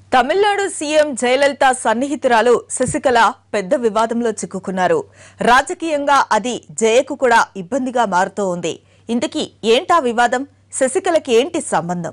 Tamil Nadu CM Jayalalithaa సన్నిహితురాలు శశికళ పెద్ద వివాదంలో చిక్కుకున్నారు రాజకీయంగా అది జయకు కూడా ఇబ్బందిగా మారుతూ ఉంది ఇంతకీ ఏంటా వివాదం శశికళకి ఏంటి సంబంధం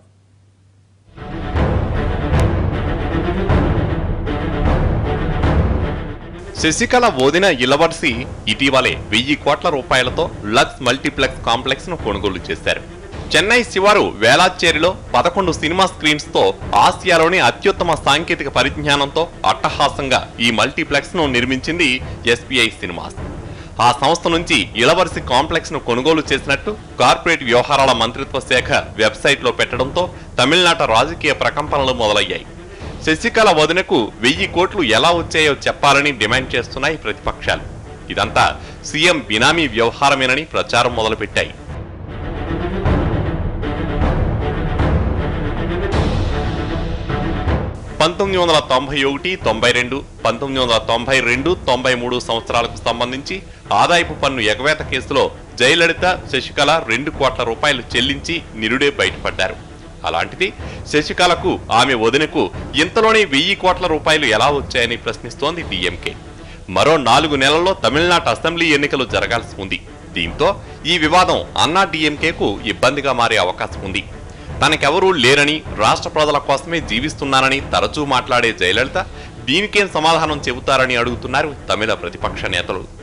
శశికళ వదిన ఇలవర్సి ఇటీవలే వెయ్యి కోట్ల రూపాయలతో లక్స్ మల్టీప్లెక్స్ కాంప్లెక్స్ ను కొనుగోలు చేశారు చెన్నై శివారు వేలాచ్చేరిలో పదకొండు సినిమా స్క్రీన్స్ తో ఆసియాలోని అత్యుత్తమ సాంకేతిక పరిజ్ఞానంతో అట్టహాసంగా ఈ మల్టీప్లెక్స్ ను నిర్మించింది ఎస్బీఐ సినిమాస్ ఆ సంస్థ నుంచి ఇలవర్సి కాంప్లెక్స్ ను కొనుగోలు చేసినట్టు కార్పొరేట్ వ్యవహారాల మంత్రిత్వ శాఖ వెబ్సైట్ లో పెట్టడంతో తమిళనాట రాజకీయ ప్రకంపనలు మొదలయ్యాయి శశికళ వదినకు వెయ్యి కోట్లు ఎలా వచ్చాయో చెప్పాలని డిమాండ్ చేస్తున్నాయి ప్రతిపక్షాలు ఇదంతా సీఎం బినామీ వ్యవహారమేనని ప్రచారం మొదలుపెట్టాయి పంతొమ్మిది వందల తొంభై ఒకటి తొంభై రెండు పంతొమ్మిది వందల తొంభై రెండు తొంభై మూడు సంవత్సరాలకు సంబంధించి ఆదాయపు పన్ను ఎగవేత కేసులో జయలలిత శశికళ రెండు కోట్ల రూపాయలు చెల్లించి నిరుడే బయటపడ్డారు అలాంటిది శశికళకు ఆమె వదినకు ఇంతలోనే వెయ్యి కోట్ల రూపాయలు ఎలా వచ్చాయని ప్రశ్నిస్తోంది డిఎంకే మరో నాలుగు నెలల్లో తమిళనాడు అసెంబ్లీ ఎన్నికలు జరగాల్సి ఉంది దీంతో ఈ వివాదం అన్నా డిఎంకేకు ఇబ్బందిగా మారే అవకాశం ఉంది తనకెవరూ లేరని రాష్ట్ర ప్రజల కోసమే జీవిస్తున్నానని తరచూ మాట్లాడే జయలలిత దీనికేం సమాధానం చెబుతారని అడుగుతున్నారు తమిళ ప్రతిపక్ష నేతలు